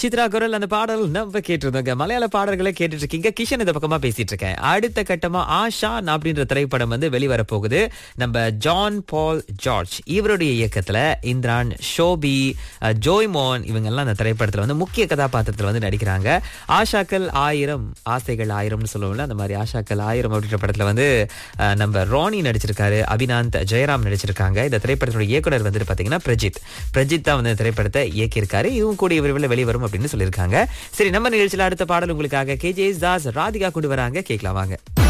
சித்ரா குரல் அந்த பாடல் நம்ம கேட்டிருந்தோங்க மலையாள பாடல்களை கேட்டுட்டு இருக்கீங்க கிஷன் இந்த பக்கமா பேசிட்டு இருக்கேன் அடுத்த கட்டமா ஆஷா அப்படின்ற திரைப்படம் வந்து வெளிவர போகுது நம்ம ஜான் பால் ஜார்ஜ் இவருடைய இயக்கத்துல இந்திரான் ஷோபி அஹ், ஜோய்மோன் இவங்க எல்லாம் அந்த திரைப்படத்துல வந்து முக்கிய கதாபாத்திரத்துல வந்து நடிக்கிறாங்க ஆஷாக்கள் ஆயிரம் ஆசைகள் ஆயிரம்னு சொல்லுவோம்ல அந்த மாதிரி ஆஷாக்கள் ஆயிரம் அப்படின்ற படத்துல வந்து அஹ், நம்ம ராணி நடிச்சிருக்காரு அபினாந்த் ஜெயராம் நடிச்சிருக்காங்க இந்த திரைப்படத்தோட இயக்குனர் வந்துட்டு பாத்தீங்கன்னா பிரஜித் பிரஜித் தான் வந்து இந்த திரைப்படத்தை இயக்கியிருக்காரு இதுவும் கூடிய விரைவில் வெளிவரும் அப்படின்னு சொல்லியிருக்காங்க சரி நம்ம நிகழ்ச்சியில அடுத்த பாடல் உங்களுக்காக கேஜே தாஸ் ராதிகா கொண்டு வராங்க கேட்கலாம் வாங்க